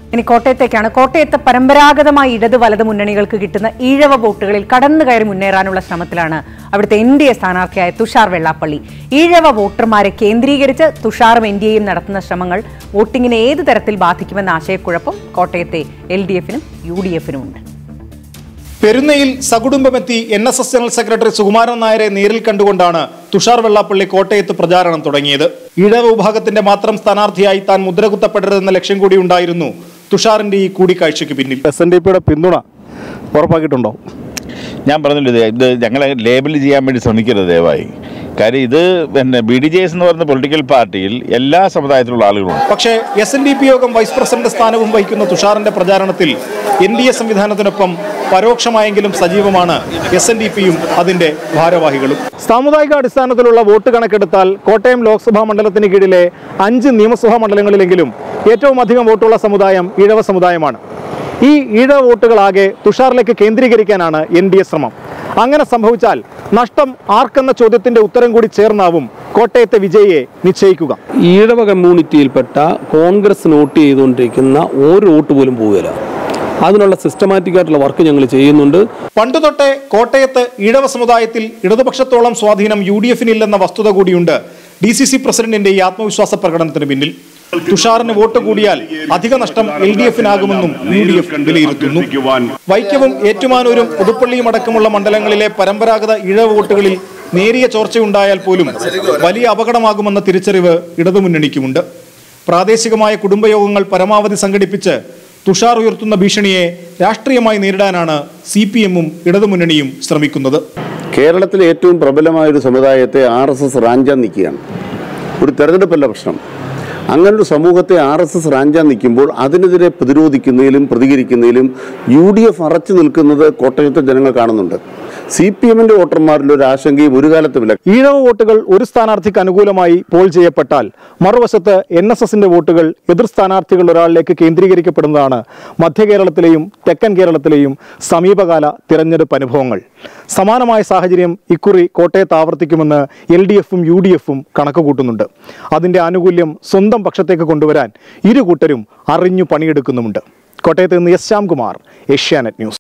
ഇനി കോട്ടയത്തേക്കാണ് കോട്ടയത്ത് പരമ്പരാഗതമായി ഇടത് വലത് മുന്നണികൾക്ക് കിട്ടുന്ന ഈഴവ വോട്ടുകളിൽ കടന്നു കയറി മുന്നേറാനുള്ള ശ്രമത്തിലാണ് അവിടുത്തെ എൻ ഡി എ സ്ഥാനാർത്ഥിയായ തുഷാർ വെള്ളാപ്പള്ളി ഈഴവ വോട്ടർമാരെ കേന്ദ്രീകരിച്ച് തുഷാറും എൻ ഡി എയും നടത്തുന്ന ശ്രമങ്ങൾ വോട്ടിങ്ങിനെ ഏത് തരത്തിൽ ബാധിക്കുമെന്ന ആശയക്കുഴപ്പം കോട്ടയത്തെ എൽ ഡി എഫിനും യു ഡി എഫിനും ഉണ്ട് പെരുന്നയിൽ സകുടുംബമെത്തി N S S general secretary Sukumaran നായരെ നേരിൽ കണ്ടുകൊണ്ടാണ് തുഷാർ വെള്ളാപ്പള്ളി കോട്ടയത്ത് പ്രചാരണം തുടങ്ങിയത് ഈഴവ വിഭാഗത്തിന്റെ മാത്രം സ്ഥാനാർത്ഥിയായി താൻ മുദ്രകുത്തപ്പെടരുതെന്ന ലക്ഷ്യം കൂടി ഉണ്ടായിരുന്നു തുഷാറിന്റെ ഈ കൂടിക്കാഴ്ചയ്ക്ക് പിന്നിൽ എസ് എൻ ഡി പിയുടെ പിന്തുണ ഉറപ്പാക്കിയിട്ടുണ്ടോ ഞാൻ പറഞ്ഞില്ല ഇത് ഇത് ഞങ്ങളെ ലേബൽ ചെയ്യാൻ വേണ്ടി ശ്രമിക്കരുത് ദയവായി കാര്യം ഇത് പിന്നെ ബി ഡി ജെ എസ് എന്ന് പറയുന്ന പൊളിറ്റിക്കൽ പാർട്ടിയിൽ എല്ലാ സമുദായത്തിലുള്ള ആളുകളുണ്ട് പക്ഷേ എസ് എൻ ഡി പി യോഗം വൈസ് പ്രസിഡന്റ് സ്ഥാനവും വഹിക്കുന്ന തുഷാറിന്റെ പ്രചാരണത്തിൽ എൻ ഡി എ സംവിധാനത്തിനൊപ്പം പരോക്ഷമായെങ്കിലും സജീവമാണ് എസ് എൻ ഡി പിയും അതിന്റെ ഭാരവാഹികളും സാമുദായിക അടിസ്ഥാനത്തിലുള്ള വോട്ട് കണക്കെടുത്താൽ കോട്ടയം ലോക്സഭാ മണ്ഡലത്തിന് കീഴിലെ അഞ്ച് നിയമസഭാ മണ്ഡലങ്ങളിലെങ്കിലും ഏറ്റവും അധികം വോട്ടുള്ള സമുദായം ഈഴവ സമുദായമാണ് ഈ ഈഴവ വോട്ടുകളാകെ തുഷാറിലേക്ക് കേന്ദ്രീകരിക്കാനാണ് എൻ ഡി എ ശ്രമം അങ്ങനെ സംഭവിച്ചാൽ നഷ്ടം ആർക്കെന്ന ചോദ്യത്തിന്റെ ഉത്തരം കൂടി ചേർന്നാവും കോട്ടയത്തെ വിജയിയെ നിശ്ചയിക്കുക ഈഴവ കമ്മ്യൂണിറ്റിയിൽപ്പെട്ട കോൺഗ്രസ് നോട്ട് ചെയ്തുകൊണ്ടിരിക്കുന്ന ഒരു വോട്ട് പോലും പോവുകയില്ല അതിനുള്ള സിസ്റ്റമാറ്റിക് ആയിട്ടുള്ള വർക്ക് ഞങ്ങൾ ചെയ്യുന്നുണ്ട് പണ്ടു തൊട്ടേ കോട്ടയത്ത് ഈഴവ സമുദായത്തിൽ ഇടതുപക്ഷത്തോളം സ്വാധീനം യു ഡി എഫിനില്ലെന്ന വസ്തുത കൂടിയുണ്ട് ഡി സി സി പ്രസിഡന്റിന്റെ ഈ ആത്മവിശ്വാസ പ്രകടനത്തിന് പിന്നിൽ തുഷാറിന് വോട്ട് കൂടിയാൽ അധിക നഷ്ടം എൽ ഡി എഫിനാകുമെന്നും യു ഡി എഫ് വിലയിരുത്തുന്നു വൈക്കവും ഏറ്റുമാനൂരും പുതുപ്പള്ളിയും അടക്കമുള്ള മണ്ഡലങ്ങളിലെ പരമ്പരാഗത ഈഴവ വോട്ടുകളിൽ നേരിയ ചോർച്ചയുണ്ടായാൽ പോലും വലിയ അപകടമാകുമെന്ന തിരിച്ചറിവ് ഇടതുമുന്നണിക്കുമുണ്ട് പ്രാദേശികമായ കുടുംബയോഗങ്ങൾ പരമാവധി സംഘടിപ്പിച്ച് തുഷാർ ഉയർത്തുന്ന ഭീഷണിയെ രാഷ്ട്രീയമായി നേരിടാനാണ് സി പി എമ്മും ഇടതുമുന്നണിയും ശ്രമിക്കുന്നത് കേരളത്തിലെ ഏറ്റവും പ്രബലമായ ഒരു സമുദായത്തെ ആർ എസ് എസ് റാഞ്ചാൻ നിൽക്കുകയാണ് ഒരു തെരഞ്ഞെടുപ്പല്ല പ്രശ്നം അങ്ങനൊരു സമൂഹത്തെ ആർ എസ് എസ് റാഞ്ചാൻ നിൽക്കുമ്പോൾ അതിനെതിരെ പ്രതിരോധിക്കുന്നതിലും പ്രതികരിക്കുന്നതിലും യു ഡി എഫ് അറച്ചു നിൽക്കുന്നത് കോട്ടയത്തെ ജനങ്ങൾ കാണുന്നുണ്ട് സി പി എമ്മിന്റെ വോട്ടർമാരിൽ ഒരു ആശങ്കയും ഒരു കാലത്തുമില്ല ഈഴവ വോട്ടുകൾ ഒരു സ്ഥാനാർത്ഥിക്ക് അനുകൂലമായി പോൾ ചെയ്യപ്പെട്ടാൽ മറുവശത്ത് എൻ എസ് എസിന്റെ വോട്ടുകൾ എതിർ സ്ഥാനാർത്ഥികൾ ഒരാളിലേക്ക് കേന്ദ്രീകരിക്കപ്പെടുന്നതാണ് മധ്യ കേരളത്തിലെയും തെക്കൻ കേരളത്തിലെയും സമീപകാല തിരഞ്ഞെടുപ്പ് അനുഭവങ്ങൾ സമാനമായ സാഹചര്യം ഇക്കുറി കോട്ടയത്ത് ആവർത്തിക്കുമെന്ന് എൽ ഡി എഫും യു ഡി എഫും കണക്ക് കൂട്ടുന്നുണ്ട് അതിന്റെ ആനുകൂല്യം സ്വന്തം പക്ഷത്തേക്ക് കൊണ്ടുവരാൻ ഇരു കൂട്ടരും അറിഞ്ഞു പണിയെടുക്കുന്നുമുണ്ട് കോട്ടയത്ത് നിന്ന് എസ് ശ്യാംകുമാർ ഏഷ്യാനെറ്റ് ന്യൂസ്